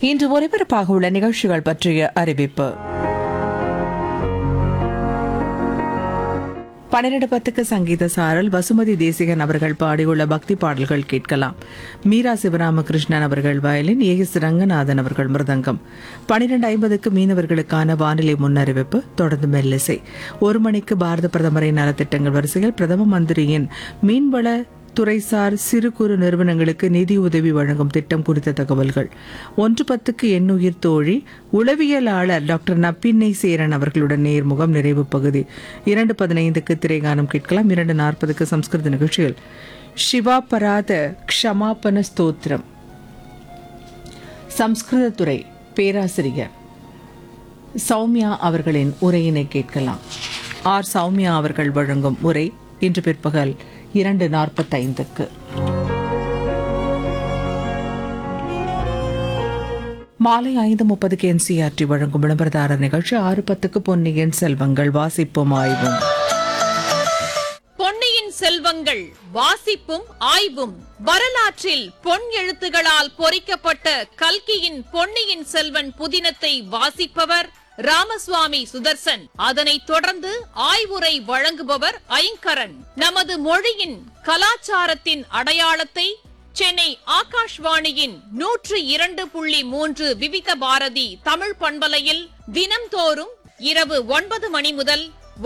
இன்று ஒலிபரப்பாக உள்ள நிகழ்ச்சிகள் பற்றிய அறிவிப்பு பன்னிரண்டு பத்துக்கு சங்கீத சாரல் வசுமதி தேசிகன் அவர்கள் பாடியுள்ள பக்தி பாடல்கள் கேட்கலாம் மீரா சிவராமகிருஷ்ணன் அவர்கள் வயலின் ஏ எஸ் ரங்கநாதன் அவர்கள் மிருதங்கம் பன்னிரண்டு ஐம்பதுக்கு மீனவர்களுக்கான வானிலை முன்னறிவிப்பு தொடர்ந்து மெல்லிசை ஒரு மணிக்கு பாரத பிரதமரின் நலத்திட்டங்கள் வரிசையில் பிரதம மந்திரியின் மீன்வள துறைசார் சிறு குறு நிறுவனங்களுக்கு நிதி உதவி வழங்கும் திட்டம் குறித்த தகவல்கள் ஒன்று பத்துக்கு எண்ணுயிர் தோழி உளவியலாளர் டாக்டர் நப்பின்னை சேரன் அவர்களுடன் நேர்முகம் நிறைவு பகுதி இரண்டு பதினைந்துக்கு திரைகானம் கேட்கலாம் இரண்டு நாற்பதுக்கு சம்ஸ்கிருத நிகழ்ச்சியில் சிவா பராத க்ஷமாபன ஸ்தோத்திரம் சம்ஸ்கிருதத்துறை பேராசிரியர் சௌமியா அவர்களின் உரையினை கேட்கலாம் ஆர் சௌமியா அவர்கள் வழங்கும் உரை இன்று பிற்பகல் இரண்டு நாற்பத்தைந்துக்கு மாலை ஐந்து முப்பதுக்கு என்சிஆர்டி வழங்கும் விளம்பரதாரர் நிகழ்ச்சி ஆறு பத்துக்கு பொன்னியின் செல்வங்கள் வாசிப்போம் ஆய்வும் பொன்னியின் செல்வங்கள் வாசிப்பும் ஆய்வும் வரலாற்றில் பொன் எழுத்துகளால் பொறிக்கப்பட்ட கல்கியின் பொன்னியின் செல்வன் புதினத்தை வாசிப்பவர் ராமசுவாமி சுதர்சன் அதனைத் தொடர்ந்து ஆய்வுரை வழங்குபவர் ஐங்கரன் நமது மொழியின் கலாச்சாரத்தின் அடையாளத்தை சென்னை ஆகாஷ்வாணியின் நூற்று இரண்டு புள்ளி மூன்று விவித பாரதி தமிழ் பண்பலையில் தினம்தோறும் இரவு ஒன்பது மணி முதல்